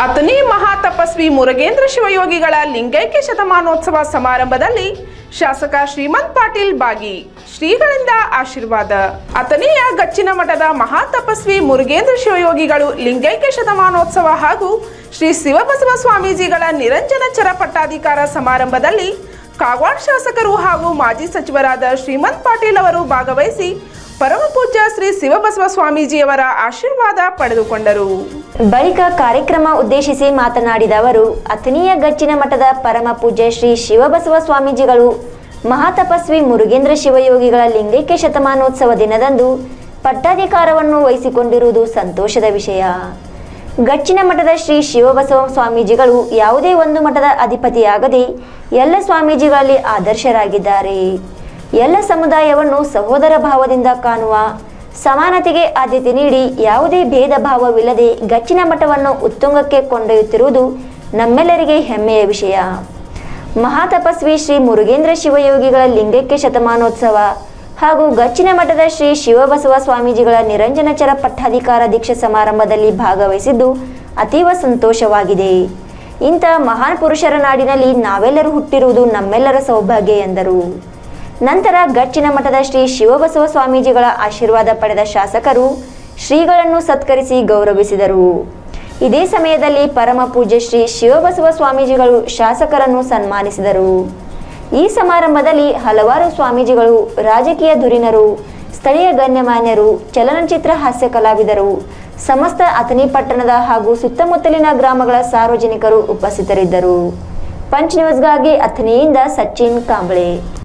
ಅತನಿ ಮಹಾತಪಸ್ವಿ ಮುರುಗೇಂದ್ರ ಶಿವಯೋಗಿಗಳ ಲಿಂಗೈಕ್ಯ ಶತಮಾನೋತ್ಸವ ಸಮಾರಂಭದಲ್ಲಿ ಶಾಸಕ ಶ್ರೀಮಂತ್ ಪಾಟೀಲ್ ಭಾಗಿ ಶ್ರೀಗಳಿಂದ ಆಶೀರ್ವಾದ ಅತನಿಯ ಗಚ್ಚಿನ ಮಠದ ಮಹಾತಪಸ್ವಿ ಮುರುಗೇಂದ್ರ ಶಿವಯೋಗಿಗಳು ಲಿಂಗೈಕ್ಯ ಶತಮಾನೋತ್ಸವ ಹಾಗೂ ಶ್ರೀ ಶಿವಬಸವ ಸ್ವಾಮೀಜಿಗಳ ನಿರಂಜನ ಚರ ಪಟ್ಟಾಧಿಕಾರ ಸಮಾರಂಭದಲ್ಲಿ ಕಾಗವಾಡ ಶಾಸಕರು ಹಾಗೂ ಮಾಜಿ ಸಚಿವರಾದ ಶ್ರೀಮಂತ್ ಪಾಟೀಲ್ ಅವರು ಭಾಗವಹಿಸಿ ಪರಮಪೂಜ್ಯ ಶ್ರೀ ಶಿವಬಸವ ಸ್ವಾಮೀಜಿಯವರ ಆಶೀರ್ವಾದ ಪಡೆದುಕೊಂಡರು ಬಳಿಕ ಕಾರ್ಯಕ್ರಮ ಉದ್ದೇಶಿಸಿ ಮಾತನಾಡಿದ ಅವರು ಅಥಣಿಯ ಗಚ್ಚಿನ ಮಠದ ಪರಮ ಪೂಜ್ಯ ಶ್ರೀ ಶಿವಬಸವ ಸ್ವಾಮೀಜಿಗಳು ಮಹಾತಪಸ್ವಿ ಮುರುಗೇಂದ್ರ ಶಿವಯೋಗಿಗಳ ಲಿಂಗೈಕ್ಯ ಶತಮಾನೋತ್ಸವ ದಿನದಂದು ಪಟ್ಟಾಧಿಕಾರವನ್ನು ವಹಿಸಿಕೊಂಡಿರುವುದು ಸಂತೋಷದ ವಿಷಯ ಗಚ್ಚಿನ ಮಠದ ಶ್ರೀ ಶಿವಬಸವ ಸ್ವಾಮೀಜಿಗಳು ಯಾವುದೇ ಒಂದು ಮಠದ ಅಧಿಪತಿಯಾಗದೆ ಎಲ್ಲ ಸ್ವಾಮೀಜಿಗಳಲ್ಲಿ ಆದರ್ಶರಾಗಿದ್ದಾರೆ ಎಲ್ಲ ಸಮುದಾಯವನ್ನು ಸಹೋದರ ಭಾವದಿಂದ ಕಾಣುವ ಸಮಾನತೆಗೆ ಆದ್ಯತೆ ನೀಡಿ ಯಾವುದೇ ಭೇದ ಭಾವವಿಲ್ಲದೆ ಗಚ್ಚಿನ ಮಠವನ್ನು ಉತ್ತುಂಗಕ್ಕೆ ಕೊಂಡೊಯ್ಯುತ್ತಿರುವುದು ನಮ್ಮೆಲ್ಲರಿಗೆ ಹೆಮ್ಮೆಯ ವಿಷಯ ಮಹಾತಪಸ್ವಿ ಶ್ರೀ ಮುರುಗೇಂದ್ರ ಶಿವಯೋಗಿಗಳ ಲಿಂಗೈಕ್ಯ ಶತಮಾನೋತ್ಸವ ಹಾಗೂ ಗಚ್ಚಿನ ಮಠದ ಶ್ರೀ ಶಿವಬಸವ ಸ್ವಾಮೀಜಿಗಳ ನಿರಂಜನಚರ ಪಟ್ಟಾಧಿಕಾರ ದೀಕ್ಷೆ ಸಮಾರಂಭದಲ್ಲಿ ಭಾಗವಹಿಸಿದ್ದು ಅತೀವ ಸಂತೋಷವಾಗಿದೆ ಇಂಥ ಮಹಾನ್ ಪುರುಷರ ನಾಡಿನಲ್ಲಿ ನಾವೆಲ್ಲರೂ ಹುಟ್ಟಿರುವುದು ನಮ್ಮೆಲ್ಲರ ಸೌಭಾಗ್ಯ ಎಂದರು ನಂತರ ಗಚ್ಚಿನ ಮಠದ ಶ್ರೀ ಶಿವಬಸವ ಸ್ವಾಮೀಜಿಗಳ ಆಶೀರ್ವಾದ ಪಡೆದ ಶಾಸಕರು ಶ್ರೀಗಳನ್ನು ಸತ್ಕರಿಸಿ ಗೌರವಿಸಿದರು ಇದೇ ಸಮಯದಲ್ಲಿ ಪರಮ ಪೂಜ್ಯ ಶ್ರೀ ಶಿವಬಸವ ಸ್ವಾಮೀಜಿಗಳು ಶಾಸಕರನ್ನು ಸನ್ಮಾನಿಸಿದರು ಈ ಸಮಾರಂಭದಲ್ಲಿ ಹಲವಾರು ಸ್ವಾಮೀಜಿಗಳು ರಾಜಕೀಯ ಧುರೀಣರು ಸ್ಥಳೀಯ ಗಣ್ಯಮಾನ್ಯರು ಚಲನಚಿತ್ರ ಹಾಸ್ಯ ಕಲಾವಿದರು ಸಮಸ್ತ ಅಥಣಿ ಪಟ್ಟಣದ ಹಾಗೂ ಸುತ್ತಮುತ್ತಲಿನ ಗ್ರಾಮಗಳ ಸಾರ್ವಜನಿಕರು ಉಪಸ್ಥಿತರಿದ್ದರು ಪಂಚ್ ನ್ಯೂಸ್ಗಾಗಿ ಅಥಣಿಯಿಂದ ಸಚಿನ್ ಕಾಂಬ್ಳೆ